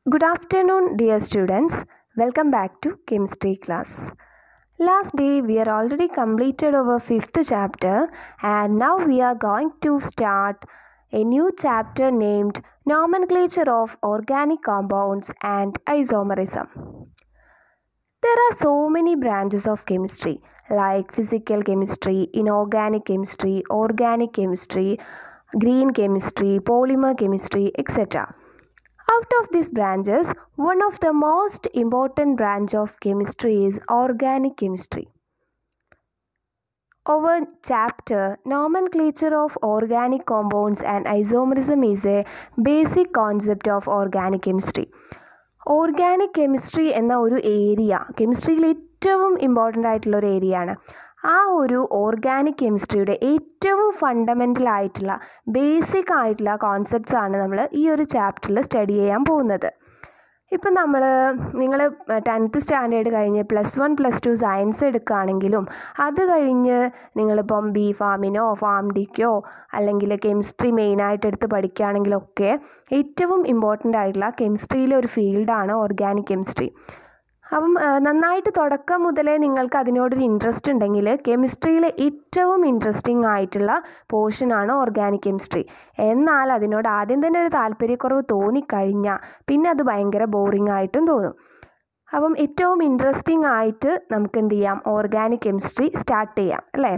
Good afternoon, dear students. Welcome back to chemistry class. Last day we are already completed our fifth chapter, and now we are going to start a new chapter named Nomenclature of Organic Compounds and Isomerism. There are so many branches of chemistry like physical chemistry, inorganic chemistry, organic chemistry, green chemistry, polymer chemistry, etc. Out of these branches, one of the most important branch of chemistry is organic chemistry. Our chapter Nomenclature of Organic Compounds and Isomerism is a basic concept of organic chemistry. Organic chemistry എന്ന ഒരു area കെമിസ്ട്രിയിൽ ഏറ്റവും important ആയിട്ടുള്ള ഒരു area ആണ് ആ ഒരു organic കെമിസ്ട്രിയുടെ ഏറ്റവും fundamental ആയിട്ടുള്ള ബേസിക് ആയിട്ടുള്ള കോൺസെപ്റ്റ്സ് ആണ് നമ്മൾ ഈ ഒരു ചാപ്റ്ററിൽ സ്റ്റഡി ചെയ്യാൻ പോകുന്നത് ഇപ്പം നമ്മൾ നിങ്ങൾ ടെൻത്ത് സ്റ്റാൻഡേർഡ് കഴിഞ്ഞ് plus one plus two science എടുക്കുകയാണെങ്കിലും അത് കഴിഞ്ഞ് നിങ്ങളിപ്പം ബി ഫാമിനോ ഫാം ഡിക്കോ അല്ലെങ്കിൽ കെമിസ്ട്രി മെയിനായിട്ട് എടുത്ത് പഠിക്കുകയാണെങ്കിലൊക്കെ ഏറ്റവും ഇമ്പോർട്ടൻ്റ് ആയിട്ടുള്ള കെമിസ്ട്രിയിലെ ഒരു ഫീൽഡാണ് ഓർഗാനിക് കെമിസ്ട്രി അപ്പം നന്നായിട്ട് തുടക്കം മുതലേ നിങ്ങൾക്ക് അതിനോടൊരു ഇൻട്രസ്റ്റ് ഉണ്ടെങ്കിൽ കെമിസ്ട്രിയിലെ ഏറ്റവും ഇൻട്രസ്റ്റിംഗ് ആയിട്ടുള്ള പോർഷനാണ് ഓർഗാനിക് കെമിസ്ട്രി എന്നാൽ അതിനോട് ആദ്യം തന്നെ ഒരു താല്പര്യക്കുറവ് തോന്നിക്കഴിഞ്ഞാൽ പിന്നെ അത് ഭയങ്കര ബോറിംഗ് ആയിട്ടും തോന്നും അപ്പം ഏറ്റവും ഇൻട്രസ്റ്റിംഗ് ആയിട്ട് നമുക്ക് എന്ത് ചെയ്യാം ഓർഗാനിക് കെമിസ്ട്രി സ്റ്റാർട്ട് ചെയ്യാം അല്ലേ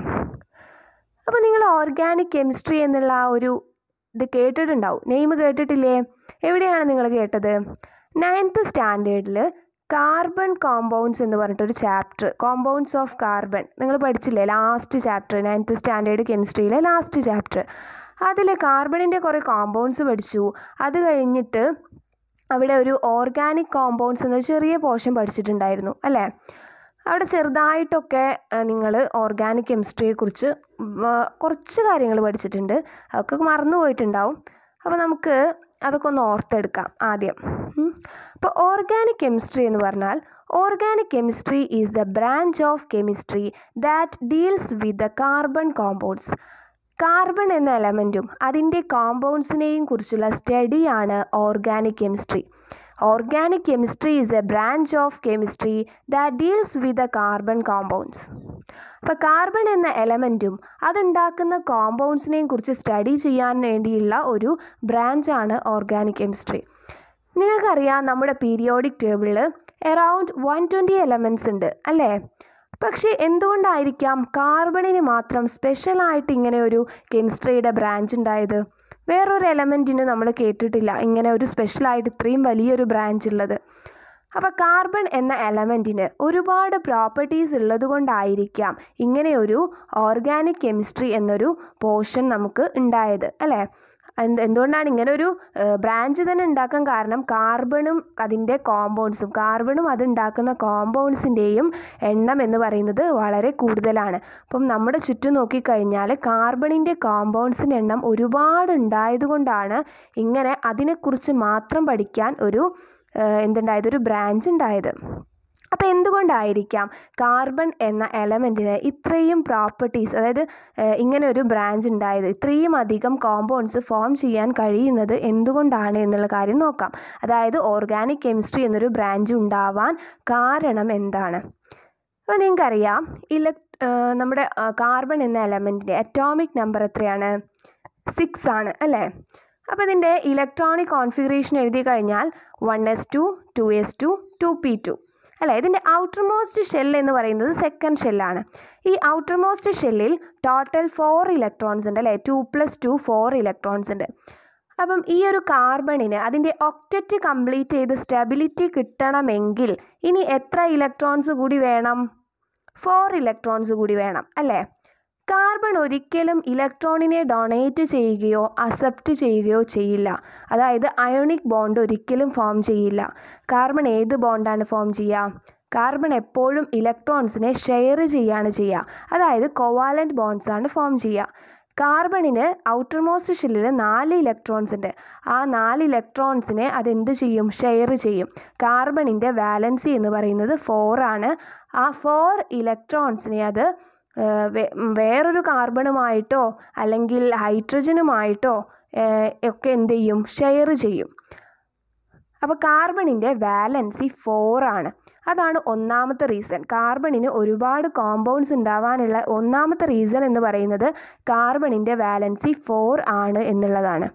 അപ്പോൾ നിങ്ങൾ ഓർഗാനിക് കെമിസ്ട്രി എന്നുള്ള ആ ഒരു ഇത് കേട്ടിട്ടുണ്ടാവും നെയിം കേട്ടിട്ടില്ലേ എവിടെയാണ് നിങ്ങൾ കേട്ടത് നയൻത്ത് സ്റ്റാൻഡേർഡിൽ കാർബൺ കോമ്പൗണ്ട്സ് എന്ന് പറഞ്ഞിട്ടൊരു ചാപ്റ്റർ കോമ്പൗണ്ട്സ് ഓഫ് കാർബൺ നിങ്ങൾ പഠിച്ചില്ലേ ലാസ്റ്റ് ചാപ്റ്റർ നയൻത്ത് സ്റ്റാൻഡേർഡ് കെമിസ്ട്രിയിലെ ലാസ്റ്റ് ചാപ്റ്റർ അതിൽ കാർബണിൻ്റെ കുറേ കോമ്പൗണ്ട്സ് പഠിച്ചു അത് കഴിഞ്ഞിട്ട് അവിടെ ഒരു ഓർഗാനിക് കോമ്പൗണ്ട്സ് എന്ന ചെറിയ പോർഷൻ പഠിച്ചിട്ടുണ്ടായിരുന്നു അല്ലേ അവിടെ ചെറുതായിട്ടൊക്കെ നിങ്ങൾ ഓർഗാനിക് കെമിസ്ട്രിയെക്കുറിച്ച് കുറച്ച് കാര്യങ്ങൾ പഠിച്ചിട്ടുണ്ട് അതൊക്കെ മറന്നു പോയിട്ടുണ്ടാവും അപ്പോൾ നമുക്ക് അതൊക്കെ ഒന്ന് ഓർത്തെടുക്കാം ആദ്യം അപ്പോൾ ഓർഗാനിക് കെമിസ്ട്രി എന്ന് പറഞ്ഞാൽ organic chemistry is the branch of chemistry that deals with the carbon compounds carbon എന്ന എലമെൻറ്റും അതിൻ്റെ കോമ്പൗണ്ട്സിനെയും കുറിച്ചുള്ള സ്റ്റഡിയാണ് organic chemistry organic chemistry is a branch of chemistry that deals with the carbon compounds അപ്പോൾ carbon എന്ന എലമെൻറ്റും അതുണ്ടാക്കുന്ന കോമ്പൗണ്ട്സിനെയും കുറിച്ച് സ്റ്റഡി ചെയ്യാൻ വേണ്ടിയുള്ള ഒരു ബ്രാഞ്ചാണ് ഓർഗാനിക് കെമിസ്ട്രി നിങ്ങൾക്കറിയാം നമ്മുടെ പീരിയോഡിക് ടേബിളിൽ എറൗണ്ട് വൺ ട്വൻറ്റി എലമെൻറ്റ്സ് ഉണ്ട് അല്ലേ പക്ഷേ എന്തുകൊണ്ടായിരിക്കാം കാർബണിന് മാത്രം സ്പെഷ്യലായിട്ട് ഇങ്ങനെ ഒരു കെമിസ്ട്രിയുടെ ബ്രാഞ്ച് ഉണ്ടായത് വേറൊരു എലമെൻറ്റിന് നമ്മൾ കേട്ടിട്ടില്ല ഇങ്ങനെ ഒരു സ്പെഷ്യലായിട്ട് ഇത്രയും വലിയൊരു ബ്രാഞ്ച് ഉള്ളത് അപ്പോൾ കാർബൺ എന്ന എലമെൻറ്റിന് ഒരുപാട് പ്രോപ്പർട്ടീസ് ഉള്ളത് കൊണ്ടായിരിക്കാം ഇങ്ങനെയൊരു ഓർഗാനിക് കെമിസ്ട്രി എന്നൊരു പോർഷൻ നമുക്ക് ഉണ്ടായത് അല്ലേ എന്ത് എന്തുകൊണ്ടാണ് ഇങ്ങനെ ഒരു ബ്രാഞ്ച് തന്നെ ഉണ്ടാക്കാൻ കാരണം കാർബണും അതിൻ്റെ കോമ്പൗണ്ട്സും കാർബണും അത് ഉണ്ടാക്കുന്ന കോമ്പൗണ്ട്സിൻ്റെയും എണ്ണം എന്ന് പറയുന്നത് വളരെ കൂടുതലാണ് അപ്പം നമ്മുടെ ചുറ്റും നോക്കിക്കഴിഞ്ഞാൽ കാർബണിൻ്റെ കോമ്പൗണ്ട്സിൻ്റെ എണ്ണം ഒരുപാട് ഉണ്ടായതുകൊണ്ടാണ് ഇങ്ങനെ അതിനെക്കുറിച്ച് മാത്രം പഠിക്കാൻ ഒരു എന്തുണ്ടായത് ഒരു ബ്രാഞ്ച് ഉണ്ടായത് അപ്പോൾ എന്തുകൊണ്ടായിരിക്കാം കാർബൺ എന്ന എലമെൻറ്റിന് ഇത്രയും പ്രോപ്പർട്ടീസ് അതായത് ഇങ്ങനെ ഒരു ബ്രാഞ്ച് ഉണ്ടായത് ഇത്രയും അധികം കോമ്പൗണ്ട്സ് ഫോം ചെയ്യാൻ കഴിയുന്നത് എന്തുകൊണ്ടാണ് എന്നുള്ള കാര്യം നോക്കാം അതായത് ഓർഗാനിക് കെമിസ്ട്രി എന്നൊരു ബ്രാഞ്ച് ഉണ്ടാവാൻ കാരണം എന്താണ് അപ്പോൾ നിങ്ങൾക്കറിയാം ഇലക് നമ്മുടെ കാർബൺ എന്ന എലമെൻറ്റിൻ്റെ അറ്റോമിക് നമ്പർ എത്രയാണ് സിക്സ് ആണ് അല്ലേ അപ്പോൾ ഇതിൻ്റെ ഇലക്ട്രോണിക് കോൺഫിഗറേഷൻ എഴുതി കഴിഞ്ഞാൽ one S two two S two two P two അല്ലേ ഇതിൻ്റെ ഔട്ടർ മോസ്റ്റ് ഷെൽ എന്ന് പറയുന്നത് സെക്കൻഡ് ഷെല്ലാണ് ഈ ഔട്ടർ മോസ്റ്റ് ഷെല്ലിൽ ടോട്ടൽ ഫോർ ഇലക്ട്രോൺസ് ഉണ്ട് അല്ലേ two plus two four electrons ഉണ്ട് അപ്പം ഈ ഒരു കാർബണിന് അതിൻ്റെ ഒക്റ്ററ്റ് കംപ്ലീറ്റ് ചെയ്ത് സ്റ്റെബിലിറ്റി കിട്ടണമെങ്കിൽ ഇനി എത്ര ഇലക്ട്രോൺസ് കൂടി വേണം ഫോർ ഇലക്ട്രോൺസ് കൂടി വേണം അല്ലേ കാർബൺ ഒരിക്കലും ഇലക്ട്രോണിനെ ഡൊണേറ്റ് ചെയ്യുകയോ അക്സെപ്റ്റ് ചെയ്യുകയോ ചെയ്യില്ല അതായത് അയോണിക് ബോണ്ട് ഒരിക്കലും ഫോം ചെയ്യില്ല കാർബൺ ഏത് ബോണ്ടാണ് ഫോം ചെയ്യുക കാർബൺ എപ്പോഴും ഇലക്ട്രോൺസിനെ ഷെയർ ചെയ്യാണ് ചെയ്യുക അതായത് കൊവാലൻ്റ് ബോണ്ട്സ് ആണ് ഫോം ചെയ്യുക കാർബണിന് ഔട്ടർ മോസ്റ്റ് ഷെല്ലിൽ നാല് ഇലക്ട്രോൺസ് ഉണ്ട് ആ നാല് ഇലക്ട്രോൺസിനെ അതെന്ത് ചെയ്യും ഷെയർ ചെയ്യും കാർബണിൻ്റെ വാലൻസി എന്ന് പറയുന്നത് ഫോർ ആണ് ആ ഫോർ ഇലക്ട്രോൺസിനെ അത് വേറൊരു കാർബണുമായിട്ടോ അല്ലെങ്കിൽ ഹൈഡ്രജനുമായിട്ടോ ഒക്കെ എന്ത് ചെയ്യും ഷെയർ ചെയ്യും അപ്പോൾ കാർബണിൻ്റെ വാലൻസി ഫോർ ആണ് അതാണ് ഒന്നാമത്തെ റീസൺ കാർബണിന് ഒരുപാട് കോമ്പൗണ്ട്സ് ഉണ്ടാവാനുള്ള ഒന്നാമത്തെ റീസൺ എന്ന് പറയുന്നത് കാർബണിൻ്റെ വാലൻസി ഫോർ ആണ് എന്നുള്ളതാണ്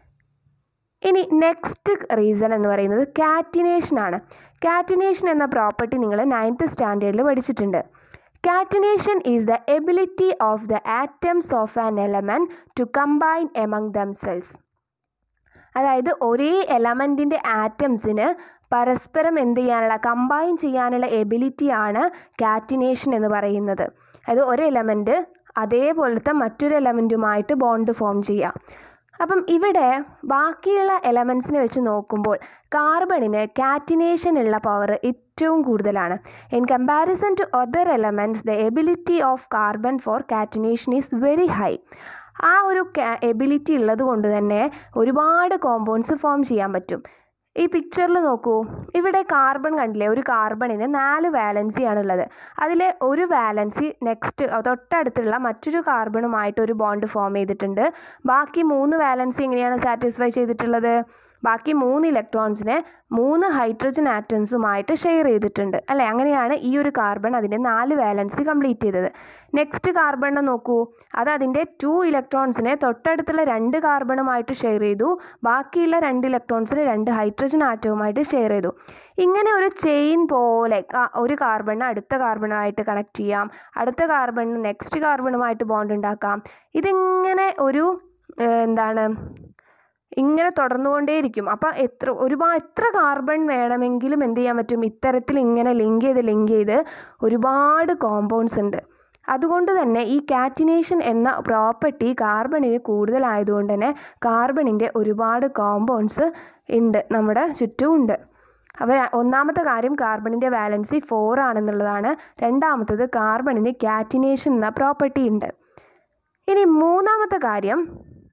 ഇനി നെക്സ്റ്റ് റീസൺ എന്ന് പറയുന്നത് കാറ്റിനേഷൻ ആണ് കാറ്റിനേഷൻ എന്ന പ്രോപ്പർട്ടി നിങ്ങൾ നയൻത്ത് സ്റ്റാൻഡേർഡിൽ പഠിച്ചിട്ടുണ്ട് catenation is the ability of the atoms of an element to combine among themselves അതായത് ഒരേ എലമെൻറ്റിൻ്റെ ആറ്റംസിന് പരസ്പരം എന്ത് ചെയ്യാനുള്ള കമ്പൈൻ ചെയ്യാനുള്ള എബിലിറ്റിയാണ് കാറ്റിനേഷൻ എന്ന് പറയുന്നത് അതായത് ഒരു എലമെൻറ്റ് അതേപോലത്തെ മറ്റൊരു എലമെൻറ്റുമായിട്ട് ബോണ്ട് ഫോം ചെയ്യുക അപ്പം ഇവിടെ ബാക്കിയുള്ള എലമെൻസിനെ വെച്ച് നോക്കുമ്പോൾ കാർബണിന് കാറ്റിനേഷൻ ഉള്ള പവർ ഏറ്റവും കൂടുതലാണ് in comparison to other elements the ability of carbon for catenation is very high ആ ഒരു എബിലിറ്റി ഉള്ളത് കൊണ്ട് തന്നെ ഒരുപാട് കോമ്പൗണ്ട്സ് ഫോം ചെയ്യാൻ പറ്റും ഈ പിക്ചറിൽ നോക്കൂ ഇവിടെ കാർബൺ കണ്ടില്ലേ ഒരു കാർബണിന് നാല് വാലൻസി ആണുള്ളത് അതിലെ ഒരു വാലൻസി നെക്സ്റ്റ് തൊട്ടടുത്തുള്ള മറ്റൊരു കാർബണുമായിട്ട് ഒരു ബോണ്ട് ഫോം ചെയ്തിട്ടുണ്ട് ബാക്കി മൂന്ന് വാലൻസി എങ്ങനെയാണ് സാറ്റിസ്ഫൈ ചെയ്തിട്ടുള്ളത് ബാക്കി മൂന്ന് ഇലക്ട്രോൺസിനെ മൂന്ന് ഹൈഡ്രജൻ ആറ്റംസുമായിട്ട് ഷെയർ ചെയ്തിട്ടുണ്ട് അല്ലേ അങ്ങനെയാണ് ഈ ഒരു കാർബൺ അതിൻ്റെ നാല് വാലൻസി കംപ്ലീറ്റ് ചെയ്തത് നെക്സ്റ്റ് കാർബണിനെ നോക്കൂ അത് അതിൻ്റെ ടു ഇലക്ട്രോൺസിനെ തൊട്ടടുത്തുള്ള രണ്ട് കാർബണുമായിട്ട് ഷെയർ ചെയ്തു ബാക്കിയുള്ള രണ്ട് ഇലക്ട്രോൺസിനെ രണ്ട് ഹൈഡ്രജൻ ആറ്റവുമായിട്ട് ഷെയർ ചെയ്തു ഇങ്ങനെ ഒരു ചെയിൻ പോലെ ഒരു കാർബണിനെ അടുത്ത കാർബണുമായിട്ട് കണക്ട് ചെയ്യാം അടുത്ത കാർബണിന് നെക്സ്റ്റ് കാർബണുമായിട്ട് ബോണ്ട് ഉണ്ടാക്കാം ഇതിങ്ങനെ ഒരു എന്താണ് ഇങ്ങനെ തുടർന്നുകൊണ്ടേയിരിക്കും അപ്പോൾ എത്ര ഒരുപാട് എത്ര കാർബൺ വേണമെങ്കിലും എന്ത് ചെയ്യാൻ പറ്റും ഇത്തരത്തിൽ ഇങ്ങനെ ലിങ്ക് ചെയ്ത് ലിങ്ക് ചെയ്ത് ഒരുപാട് കോമ്പൗണ്ട്സ് ഉണ്ട് അതുകൊണ്ട് തന്നെ ഈ കാറ്റിനേഷൻ എന്ന പ്രോപ്പർട്ടി കാർബണിന് കൂടുതലായതുകൊണ്ട് തന്നെ കാർബണിൻ്റെ ഒരുപാട് കോമ്പൗണ്ട്സ് ഉണ്ട് നമ്മുടെ ചുറ്റും ഉണ്ട് അപ്പോൾ ഒന്നാമത്തെ കാര്യം കാർബണിൻ്റെ വാലൻസി ഫോർ ആണെന്നുള്ളതാണ് രണ്ടാമത്തത് കാർബണിന് കാറ്റിനേഷൻ എന്ന പ്രോപ്പർട്ടി ഉണ്ട് ഇനി മൂന്നാമത്തെ കാര്യം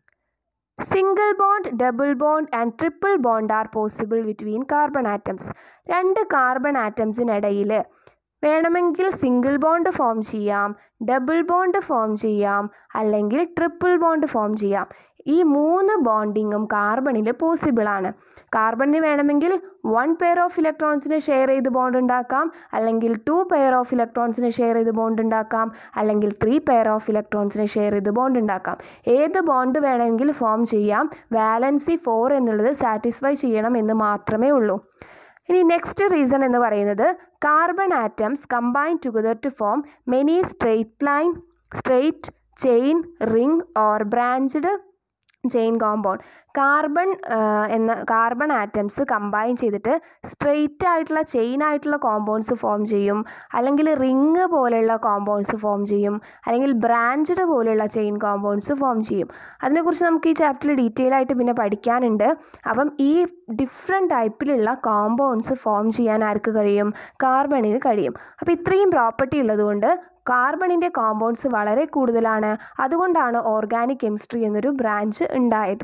single bond double bond and triple bond are possible between carbon atoms രണ്ട് കാർബൺ ആറ്റംസിനിടയിൽ വേണമെങ്കിൽ സിംഗിൾ ബോണ്ട് ഫോം ചെയ്യാം ഡബിൾ ബോണ്ട് ഫോം ചെയ്യാം അല്ലെങ്കിൽ ട്രിപ്പിൾ ബോണ്ട് ഫോം ചെയ്യാം ഈ മൂന്ന് ബോണ്ടിങ്ങും കാർബണിൽ പോസിബിളാണ് കാർബണിന് വേണമെങ്കിൽ വൺ പെയർ ഓഫ് ഇലക്ട്രോൺസിനെ ഷെയർ ചെയ്ത് ബോണ്ട് ഉണ്ടാക്കാം അല്ലെങ്കിൽ ടു പെയർ ഓഫ് ഇലക്ട്രോൺസിനെ ഷെയർ ചെയ്ത് ബോണ്ട് ഉണ്ടാക്കാം അല്ലെങ്കിൽ ത്രീ പെയർ ഓഫ് ഇലക്ട്രോൺസിനെ ഷെയർ ചെയ്ത് ബോണ്ട് ഉണ്ടാക്കാം ഏത് ബോണ്ട് വേണമെങ്കിൽ ഫോം ചെയ്യാം വാലൻസി ഫോർ എന്നുള്ളത് സാറ്റിസ്ഫൈ ചെയ്യണം എന്ന് മാത്രമേ ഉള്ളൂ ഇനി നെക്സ്റ്റ് റീസൺ എന്ന് പറയുന്നത് carbon atoms combine together to form many straight line straight chain ring or branched chain compound carbon എന്ന കാർബൺ ആറ്റംസ് കമ്പൈൻ ചെയ്തിട്ട് സ്ട്രെയിറ്റ് ആയിട്ടുള്ള ചെയിൻ ആയിട്ടുള്ള കോമ്പൗണ്ട്സ് ഫോം ചെയ്യും അല്ലെങ്കിൽ റിങ് പോലെയുള്ള കോമ്പൗണ്ട്സ് ഫോം ചെയ്യും അല്ലെങ്കിൽ ബ്രാഞ്ച്ഡ് പോലെയുള്ള ചെയിൻ കോമ്പൗണ്ട്സ് ഫോം ചെയ്യും അതിനെക്കുറിച്ച് നമുക്ക് ഈ ചാപ്റ്ററിൽ ഡീറ്റെയിൽ ആയിട്ട് പിന്നെ പഠിക്കാനുണ്ട് അപ്പം ഈ ഡിഫറെൻറ്റ് ടൈപ്പിലുള്ള കോമ്പൗണ്ട്സ് ഫോം ചെയ്യാൻ ആർക്ക് കഴിയും കാർബണിന് കഴിയും അപ്പോൾ ഇത്രയും പ്രോപ്പർട്ടി ഉള്ളതുകൊണ്ട് കാർബണിൻ്റെ കോമ്പൗണ്ട്സ് വളരെ കൂടുതലാണ് അതുകൊണ്ടാണ് ഓർഗാനിക് കെമിസ്ട്രി എന്നൊരു ബ്രാഞ്ച് ഉണ്ടായത്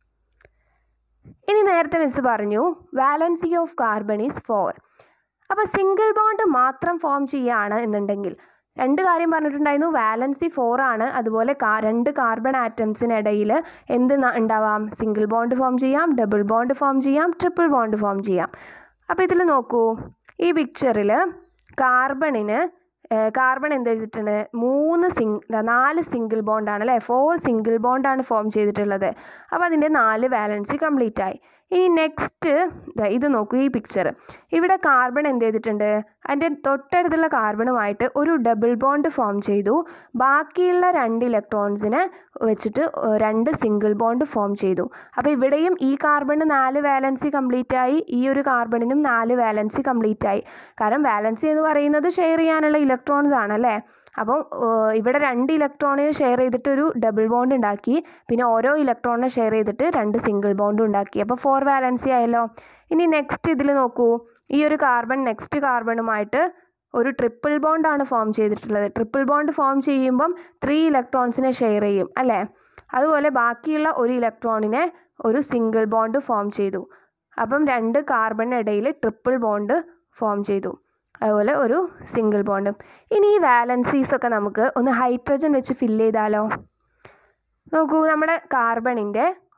ഇനി നേരത്തെ മിസ് പറഞ്ഞു valency of carbon is four അപ്പോൾ സിംഗിൾ ബോണ്ട് മാത്രം ഫോം ചെയ്യുകയാണ് എന്നുണ്ടെങ്കിൽ രണ്ട് കാര്യം പറഞ്ഞിട്ടുണ്ടായിരുന്നു വാലൻസി ഫോർ ആണ് അതുപോലെ കാ രണ്ട് കാർബൺ ആറ്റംസിനിടയിൽ എന്ത് ഉണ്ടാവാം സിംഗിൾ ബോണ്ട് ഫോം ചെയ്യാം ഡബിൾ ബോണ്ട് ഫോം ചെയ്യാം ട്രിപ്പിൾ ബോണ്ട് ഫോം ചെയ്യാം അപ്പോൾ ഇതിൽ നോക്കൂ ഈ പിക്ചറിൽ കാർബണിന് കാർബൺ എന്ത് ചെയ്തിട്ടുണ്ട് മൂന്ന് സിംഗ് നാല് സിംഗിൾ ബോണ്ടാണ് അല്ലേ ഫോർ സിംഗിൾ ബോണ്ടാണ് ഫോം ചെയ്തിട്ടുള്ളത് അപ്പോൾ അതിൻ്റെ നാല് വാലൻസി കംപ്ലീറ്റ് ആയി ഇനി നെക്സ്റ്റ് ഇത് നോക്കൂ ഈ പിക്ചർ ഇവിടെ കാർബൺ എന്ത് ചെയ്തിട്ടുണ്ട് അതിൻ്റെ തൊട്ടടുത്തുള്ള കാർബണുമായിട്ട് ഒരു ഡബിൾ ബോണ്ട് ഫോം ചെയ്തു ബാക്കിയുള്ള രണ്ട് ഇലക്ട്രോൺസിനെ വെച്ചിട്ട് രണ്ട് സിംഗിൾ ബോണ്ട് ഫോം ചെയ്തു അപ്പോൾ ഇവിടെയും ഈ കാർബണിന് നാല് വാലൻസി കംപ്ലീറ്റ് ആയി ഈ ഒരു കാർബണിനും നാല് വാലൻസി കംപ്ലീറ്റ് ആയി കാരണം വാലൻസി എന്ന് പറയുന്നത് ഷെയർ ചെയ്യാനുള്ള ഇലക്ട്രോൺസ് ആണല്ലേ അപ്പം ഇവിടെ രണ്ട് ഇലക്ട്രോണിനെ ഷെയർ ചെയ്തിട്ട് ഒരു ഡബിൾ ബോണ്ട് ഉണ്ടാക്കി പിന്നെ ഓരോ ഇലക്ട്രോണിനെ ഷെയർ ചെയ്തിട്ട് രണ്ട് സിംഗിൾ ബോണ്ട് ഉണ്ടാക്കി അപ്പോൾ ഫോർ വാലൻസി ആയല്ലോ ഇനി നെക്സ്റ്റ് ഇതിൽ നോക്കൂ ഈ ഒരു കാർബൺ നെക്സ്റ്റ് കാർബണുമായിട്ട് ഒരു ട്രിപ്പിൾ ബോണ്ടാണ് ഫോം ചെയ്തിട്ടുള്ളത് ട്രിപ്പിൾ ബോണ്ട് ഫോം ചെയ്യുമ്പം ത്രീ ഇലക്ട്രോൺസിനെ ഷെയർ ചെയ്യും അല്ലേ അതുപോലെ ബാക്കിയുള്ള ഒരു ഇലക്ട്രോണിനെ ഒരു സിംഗിൾ ബോണ്ട് ഫോം ചെയ്തു അപ്പം രണ്ട് കാർബണിനിടയിൽ ട്രിപ്പിൾ ബോണ്ട് ഫോം ചെയ്തു അതുപോലെ ഒരു സിംഗിൾ ബോണ്ടും ഇനി ഈ വാലൻസീസ് ഒക്കെ നമുക്ക് ഒന്ന് ഹൈഡ്രജൻ വെച്ച് ഫില്ല് ചെയ്താലോ നോക്കൂ നമ്മുടെ കാർബണിൻ്റെ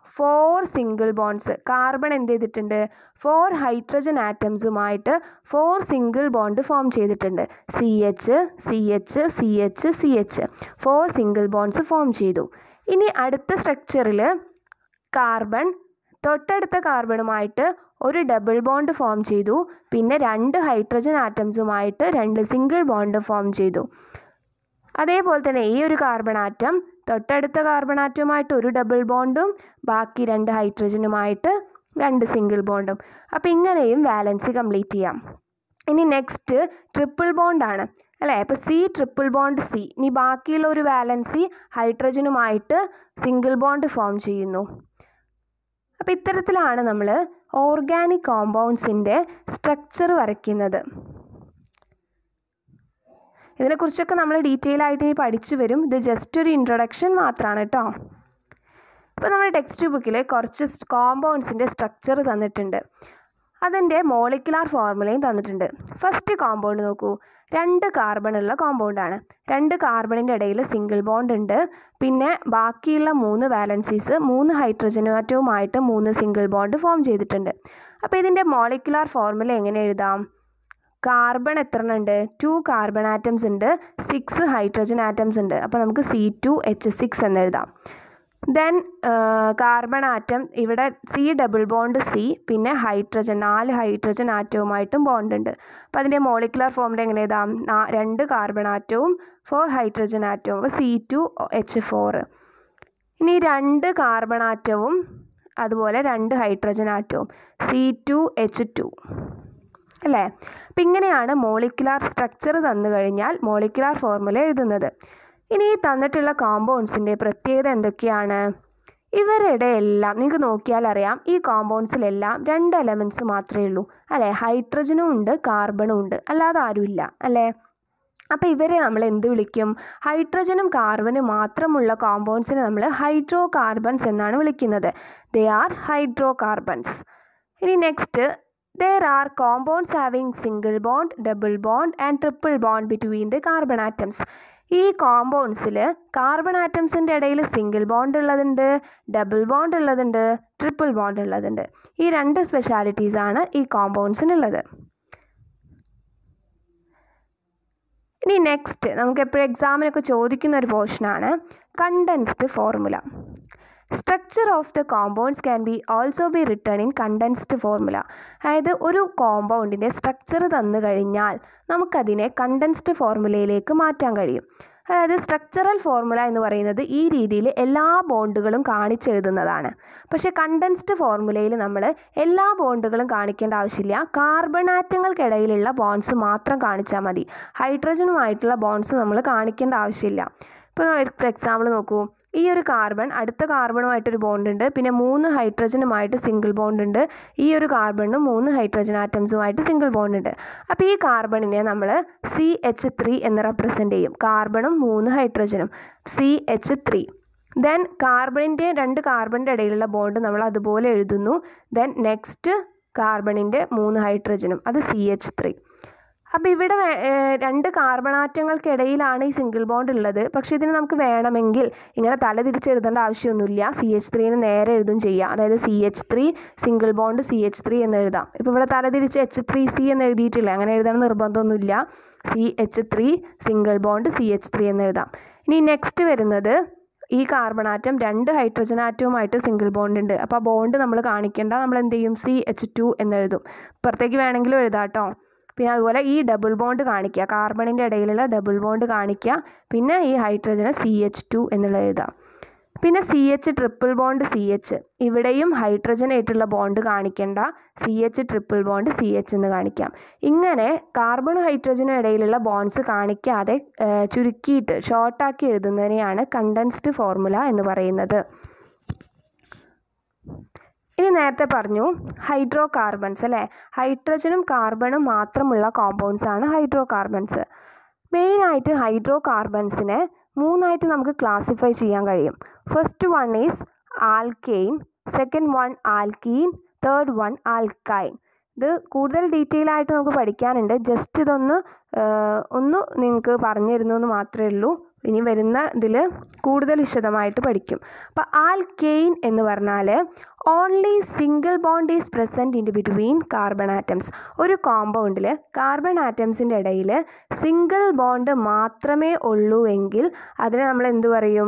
ഫോർ സിംഗിൾ ബോൺഡ്സ് കാർബൺ എന്ത് ചെയ്തിട്ടുണ്ട് ഫോർ ഹൈഡ്രജൻ ആറ്റംസുമായിട്ട് ഫോർ സിംഗിൾ ബോണ്ട് ഫോം ചെയ്തിട്ടുണ്ട് C H C H C H C H four single bonds form ചെയ്തു ഇനി അടുത്ത സ്ട്രക്ചറിൽ കാർബൺ തൊട്ടടുത്ത കാർബണുമായിട്ട് ഒരു ഡബിൾ ബോണ്ട് ഫോം ചെയ്തു പിന്നെ രണ്ട് ഹൈഡ്രജൻ ആറ്റംസുമായിട്ട് രണ്ട് സിംഗിൾ ബോണ്ട് ഫോം ചെയ്തു അതേപോലെ തന്നെ ഈ ഒരു കാർബൺ ആറ്റം തൊട്ടടുത്ത കാർബൺ ആറ്റവുമായിട്ട് ഒരു ഡബിൾ ബോണ്ടും ബാക്കി രണ്ട് ഹൈഡ്രജനുമായിട്ട് രണ്ട് സിംഗിൾ ബോണ്ടും അപ്പോൾ ഇങ്ങനെയും വാലൻസി കംപ്ലീറ്റ് ചെയ്യാം ഇനി നെക്സ്റ്റ് ട്രിപ്പിൾ ബോണ്ടാണ് അല്ലേ അപ്പോൾ സി ട്രിപ്പിൾ ബോണ്ട് സി ഇനി ബാക്കിയുള്ള ഒരു വാലൻസി ഹൈഡ്രജനുമായിട്ട് സിംഗിൾ ബോണ്ട് ഫോം ചെയ്യുന്നു അപ്പോൾ ഇത്തരത്തിലാണ് നമ്മൾ ഓർഗാനിക് കോമ്പൗണ്ട്സിൻ്റെ സ്ട്രക്ചർ വരയ്ക്കുന്നത് ഇതിനെക്കുറിച്ചൊക്കെ നമ്മൾ ഡീറ്റെയിൽ ആയിട്ട് ഇനി പഠിച്ചു വരും ഇത് ജസ്റ്റ് ഒരു ഇൻട്രൊഡക്ഷൻ മാത്രമാണ് കേട്ടോ ഇപ്പോൾ നമ്മുടെ ടെക്സ്റ്റ് ബുക്കിൽ കുറച്ച് കോമ്പൗണ്ട്സിൻ്റെ സ്ട്രക്ചർ തന്നിട്ടുണ്ട് അതിൻ്റെ മോളിക്കുലാർ ഫോർമുലയും തന്നിട്ടുണ്ട് ഫസ്റ്റ് കോമ്പൗണ്ട് നോക്കൂ രണ്ട് കാർബൺ ഉള്ള കോമ്പൗണ്ടാണ് രണ്ട് കാർബണിൻ്റെ ഇടയിൽ സിംഗിൾ ബോണ്ട് ഉണ്ട് പിന്നെ ബാക്കിയുള്ള മൂന്ന് വാലൻസീസ് മൂന്ന് ഹൈഡ്രജനുമാറ്റവുമായിട്ട് മൂന്ന് സിംഗിൾ ബോണ്ട് ഫോം ചെയ്തിട്ടുണ്ട് അപ്പോൾ ഇതിൻ്റെ മോളിക്കുലാർ ഫോർമുല എങ്ങനെ എഴുതാം കാർബൺ എത്ര ഉണ്ട് ടു കാർബൺ ആറ്റംസ് ഉണ്ട് സിക്സ് ഹൈഡ്രജൻ ആറ്റംസ് ഉണ്ട് അപ്പോൾ നമുക്ക് സി ടു എച്ച് സിക്സ് എന്ന് എഴുതാം ദെൻ കാർബൺ ആറ്റം ഇവിടെ സി ഡബിൾ ബോണ്ട് സി പിന്നെ ഹൈഡ്രജൻ നാല് ഹൈഡ്രജൻ ആറ്റവുമായിട്ടും ബോണ്ട് ഉണ്ട് അപ്പോൾ അതിൻ്റെ മോളിക്കുലർ ഫോമിൽ എങ്ങനെ എഴുതാം നാ- രണ്ട് കാർബൺ ആറ്റവും ഫോർ ഹൈഡ്രജൻ ആറ്റവും അപ്പോൾ സി ടു എച്ച് ഫോർ ഇനി രണ്ട് കാർബൺ ആറ്റവും അതുപോലെ രണ്ട് ഹൈഡ്രജൻ ആറ്റവും സി ടു എച്ച് ടു അല്ലേ അപ്പം ഇങ്ങനെയാണ് മോളിക്കുലാർ സ്ട്രക്ചർ തന്നു കഴിഞ്ഞാൽ മോളിക്കുലാർ ഫോർമുല എഴുതുന്നത് ഇനി ഈ തന്നിട്ടുള്ള കോമ്പൗണ്ട്സിൻ്റെ പ്രത്യേകത എന്തൊക്കെയാണ് ഇവരുടെ എല്ലാം നിങ്ങൾക്ക് നോക്കിയാൽ അറിയാം ഈ കോമ്പൗണ്ട്സിലെല്ലാം രണ്ട് എലമെൻറ്റ്സ് മാത്രമേ ഉള്ളൂ അല്ലേ ഹൈഡ്രജനും ഉണ്ട് കാർബണും ഉണ്ട് അല്ലാതെ ആരുമില്ല അല്ലേ അപ്പോൾ ഇവരെ നമ്മൾ എന്ത് വിളിക്കും ഹൈഡ്രജനും കാർബണും മാത്രമുള്ള കോമ്പൗണ്ട്സിനെ നമ്മൾ ഹൈഡ്രോ കാർബൺസ് എന്നാണ് വിളിക്കുന്നത് ദേ ആർ ഹൈഡ്രോ കാർബൺസ് ഇനി next there are compounds having single bond double bond and triple bond between the carbon atoms ഈ കോമ്പൗണ്ട്സിൽ കാർബൺ ആറ്റംസിൻ്റെ ഇടയിൽ സിംഗിൾ ബോണ്ട് ഉള്ളതുണ്ട് ഡബിൾ ബോണ്ട് ഉള്ളതുണ്ട് ട്രിപ്പിൾ ബോണ്ട് ഉള്ളതുണ്ട് ഈ രണ്ട് സ്പെഷ്യാലിറ്റീസ് ആണ് ഈ കോമ്പൗണ്ട്സിനുള്ളത് ഇനി നെക്സ്റ്റ് നമുക്ക് എപ്പോഴും എക്സാമിനൊക്കെ ചോദിക്കുന്ന ഒരു പോർഷനാണ് condensed formula structure of the compounds can be also be written in condensed formula അതായത് ഒരു കോമ്പൗണ്ടിൻ്റെ സ്ട്രക്ചർ തന്നു കഴിഞ്ഞാൽ നമുക്കതിനെ കണ്ടൻസ്ഡ് ഫോർമുലയിലേക്ക് മാറ്റാൻ കഴിയും അതായത് സ്ട്രക്ചറൽ ഫോർമുല എന്ന് പറയുന്നത് ഈ രീതിയിൽ എല്ലാ ബോണ്ടുകളും കാണിച്ചെഴുതുന്നതാണ് പക്ഷേ കണ്ടൻസ്ഡ് ഫോർമുലയിൽ നമ്മൾ എല്ലാ ബോണ്ടുകളും കാണിക്കേണ്ട ആവശ്യമില്ല കാർബൺ ആറ്റങ്ങൾക്കിടയിലുള്ള ബോൺസ് മാത്രം കാണിച്ചാൽ മതി ഹൈഡ്രജനുമായിട്ടുള്ള ബോൺസ് നമ്മൾ കാണിക്കേണ്ട ആവശ്യമില്ല ഇപ്പോൾ എക്സാമ്പിൾ നോക്കൂ ഈ ഒരു കാർബൺ അടുത്ത കാർബണുമായിട്ടൊരു ബോണ്ട് ഉണ്ട് പിന്നെ മൂന്ന് ഹൈഡ്രജനുമായിട്ട് സിംഗിൾ ബോണ്ട് ഉണ്ട് ഈ ഒരു കാർബണിനും മൂന്ന് ഹൈഡ്രജൻ ആറ്റംസുമായിട്ട് സിംഗിൾ ബോണ്ട് ഉണ്ട് അപ്പോൾ ഈ കാർബണിനെ നമ്മൾ സി എച്ച് ത്രീ എന്ന് റെപ്രസെൻ്റ് ചെയ്യും കാർബണും മൂന്ന് ഹൈഡ്രജനും സി എച്ച് ത്രീ ദെൻ കാർബണിൻ്റെ രണ്ട് കാർബണിൻ്റെ ഇടയിലുള്ള ബോണ്ട് നമ്മൾ അതുപോലെ എഴുതുന്നു ദെൻ നെക്സ്റ്റ് കാർബണിൻ്റെ മൂന്ന് ഹൈഡ്രജനും അത് സി എച്ച് ത്രീ അപ്പോൾ ഇവിടെ വേ- ഏഹ് രണ്ട് കാർബൺ ആറ്റങ്ങൾക്കിടയിലാണ് ഈ സിംഗിൾ ബോണ്ട് ഉള്ളത് പക്ഷേ ഇതിന് നമുക്ക് വേണമെങ്കിൽ ഇങ്ങനെ തല തിരിച്ചെഴുതേണ്ട ആവശ്യമൊന്നുമില്ല സി എച്ച് ത്രീന്ന് നേരെ എഴുതും ചെയ്യാം അതായത് C H three single bond C H three എന്ന് എഴുതാം ഇപ്പോൾ ഇവിടെ തല തിരിച്ച് എച്ച് ത്രീ സി എന്ന് എഴുതിയിട്ടില്ല അങ്ങനെ എഴുതാൻ നിർബന്ധമൊന്നുമില്ല C H three single bond C H three എന്ന് എഴുതാം ഇനി നെക്സ്റ്റ് വരുന്നത് ഈ കാർബൺ ആറ്റം രണ്ട് ഹൈഡ്രജൻ ആറ്റവുമായിട്ട് സിംഗിൾ ബോണ്ട് ഉണ്ട് അപ്പോൾ ആ ബോണ്ട് നമ്മൾ കാണിക്കേണ്ട നമ്മൾ എന്ത് ചെയ്യും സി എച്ച് ടു എന്ന് എഴുതും പുറത്തേക്ക് വേണമെങ്കിലും എഴുതാം കേട്ടോ പിന്നെ അതുപോലെ ഈ ഡബിൾ ബോണ്ട് കാണിക്കുക കാർബണിൻ്റെ ഇടയിലുള്ള ഡബിൾ ബോണ്ട് കാണിക്കുക പിന്നെ ഈ ഹൈഡ്രജന് സി എച്ച് ടു എന്നുള്ള എഴുതാം പിന്നെ C H triple bond C H ഇവിടെയും ഹൈഡ്രജൻ ആയിട്ടുള്ള ബോണ്ട് കാണിക്കേണ്ട C H triple bond C H എന്ന് കാണിക്കാം ഇങ്ങനെ കാർബണും ഹൈഡ്രജനും ഇടയിലുള്ള ബോണ്ട്സ് കാണിക്കാതെ ആ, ചുരുക്കിയിട്ട് ഷോർട്ടാക്കി എഴുതുന്നതിനെയാണ് കണ്ടൻസ്ഡ് ഫോർമുല എന്ന് പറയുന്നത് ഇനി നേരത്തെ പറഞ്ഞു ഹൈഡ്രോ കാർബൺസ് അല്ലേ ഹൈഡ്രജനും കാർബണും മാത്രമുള്ള കോമ്പൗണ്ട്സ് ആണ് ഹൈഡ്രോ കാർബൺസ് മെയിനായിട്ട് ഹൈഡ്രോ കാർബൺസിനെ മൂന്നായിട്ട് നമുക്ക് ക്ലാസിഫൈ ചെയ്യാൻ കഴിയും first one is alkane second one alkene third one alkyne ഇത് കൂടുതൽ ഡീറ്റെയിൽ ആയിട്ട് നമുക്ക് പഠിക്കാനുണ്ട് ജസ്റ്റ് ഇതൊന്ന് ആ, ഒന്ന് നിങ്ങൾക്ക് പറഞ്ഞു തരുന്നു എന്ന് മാത്രമേ ഉള്ളൂ ഇനി വരുന്ന ഇതിൽ കൂടുതൽ വിശദമായിട്ട് പഠിക്കും അപ്പോൾ ആൽക്കെയിൻ എന്ന് പറഞ്ഞാൽ only single bond is present in between carbon atoms ഒരു കോമ്പൗണ്ടിൽ കാർബൺ ആറ്റംസിൻ്റെ ഇടയിൽ സിംഗിൾ ബോണ്ട് മാത്രമേ ഉള്ളൂ എങ്കിൽ അതിനെ നമ്മൾ എന്ത് പറയും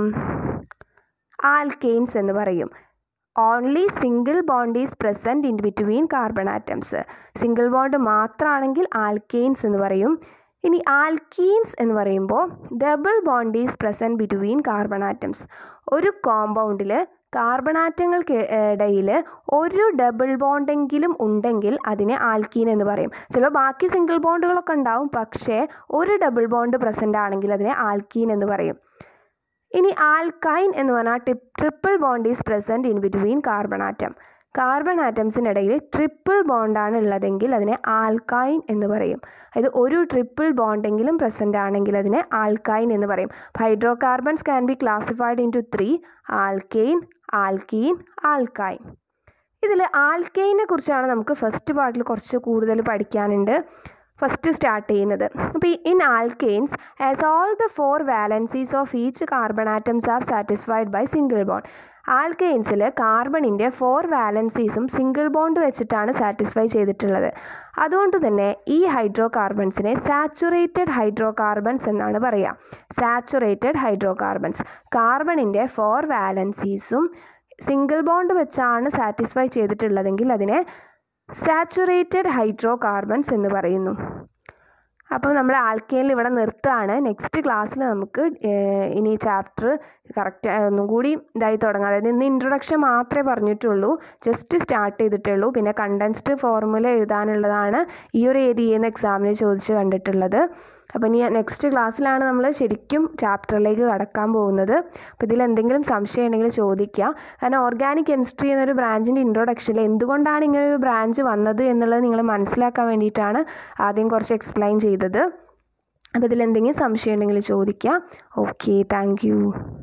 ആൽക്കെയിൻസ് എന്ന് പറയും only single bond is present in between carbon atoms single bond മാത്രമാണെങ്കിൽ ആൽക്കെയിൻസ് എന്ന് പറയും ഇനി ആൽക്കീൻസ് എന്ന് പറയുമ്പോൾ double bond is present between carbon atoms ഒരു കോമ്പൗണ്ടിൽ കാർബൺ ആറ്റങ്ങൾക്ക് ഇടയിൽ ഒരു ഡബിൾ ബോണ്ടെങ്കിലും ഉണ്ടെങ്കിൽ അതിനെ ആൽക്കീൻ എന്ന് പറയും ചില ബാക്കി സിംഗിൾ ബോണ്ടുകളൊക്കെ ഉണ്ടാവും പക്ഷേ ഒരു ഡബിൾ ബോണ്ട് പ്രസൻ്റ് ആണെങ്കിൽ അതിനെ ആൽക്കീൻ എന്ന് പറയും ഇനി ആൽക്കൈൻ എന്ന് പറഞ്ഞാൽ tip triple bond is present in between carbon atom carbon ആറ്റംസിനിടയിൽ ട്രിപ്പിൾ ബോണ്ടാണ് ഉള്ളതെങ്കിൽ അതിനെ ആൽക്കൈൻ എന്ന് പറയും അതായത് ഒരു ട്രിപ്പിൾ ബോണ്ടെങ്കിലും പ്രസൻ്റ് ആണെങ്കിൽ അതിനെ ആൽക്കൈൻ എന്ന് പറയും hydrocarbons can be classified into three alkane alkene alkyne ഇതിൽ ആൽക്കെയിനെ കുറിച്ചാണ് നമുക്ക് ഫസ്റ്റ് പാർട്ടിൽ കുറച്ച് കൂടുതൽ പഠിക്കാനുണ്ട് ഫസ്റ്റ് സ്റ്റാർട്ട് ചെയ്യുന്നത് അപ്പോൾ in alkanes as all the four valencies of each carbon atoms are satisfied by single bond ആൽക്കെയിൻസിൽ കാർബണിൻ്റെ ഫോർ വാലൻസീസും സിംഗിൾ ബോണ്ട് വെച്ചിട്ടാണ് സാറ്റിസ്ഫൈ ചെയ്തിട്ടുള്ളത് അതുകൊണ്ട് തന്നെ ഈ ഹൈഡ്രോ കാർബൺസിനെ സാച്ചുറേറ്റഡ് ഹൈഡ്രോ കാർബൺസ് എന്നാണ് പറയുക സാച്ചുറേറ്റഡ് ഹൈഡ്രോ കാർബൺസ് കാർബണിൻ്റെ ഫോർ വാലൻസീസും സിംഗിൾ ബോണ്ട് വെച്ചാണ് സാറ്റിസ്ഫൈ ചെയ്തിട്ടുള്ളതെങ്കിൽ അതിനെ സാച്ചുറേറ്റഡ് ഹൈഡ്രോ കാർബൺസ് എന്ന് പറയുന്നു അപ്പോൾ നമ്മൾ ആൽക്കെയിനിൽ ഇവിടെ നിർത്തുകയാണ് നെക്സ്റ്റ് ക്ലാസ്സിൽ നമുക്ക് ഇനി ചാപ്റ്റർ കറക്റ്റ് ഒന്നും കൂടി ഇതായി തുടങ്ങാം അതായത് ഇന്ന് ഇൻട്രൊഡക്ഷൻ മാത്രമേ പറഞ്ഞിട്ടുള്ളൂ ജസ്റ്റ് സ്റ്റാർട്ട് ചെയ്തിട്ടേ ഉള്ളൂ പിന്നെ കണ്ടൻസ്ഡ് ഫോർമുല എഴുതാനുള്ളതാണ് ഈ ഒരു ഏരിയയിൽ നിന്ന് എക്സാമിന് ചോദിച്ച് കണ്ടിട്ടുള്ളത് അപ്പോൾ ഇനി നെക്സ്റ്റ് ക്ലാസ്സിലാണ് നമ്മൾ ശരിക്കും ചാപ്റ്ററിലേക്ക് കടക്കാൻ പോകുന്നത് അപ്പോൾ ഇതിൽ എന്തെങ്കിലും സംശയം ഉണ്ടെങ്കിൽ ചോദിക്കുക കാരണം ഓർഗാനിക് കെമിസ്ട്രി എന്നൊരു ബ്രാഞ്ചിൻ്റെ ഇൻട്രൊഡക്ഷനിൽ എന്തുകൊണ്ടാണ് ഇങ്ങനെ ഒരു ബ്രാഞ്ച് വന്നത് എന്നുള്ളത് നിങ്ങൾ മനസ്സിലാക്കാൻ വേണ്ടിയിട്ടാണ് ആദ്യം കുറച്ച് എക്സ്പ്ലെയിൻ ചെയ്തത് അപ്പോൾ ഇതിൽ എന്തെങ്കിലും സംശയം ഉണ്ടെങ്കിൽ ചോദിക്കുക ഓക്കെ താങ്ക്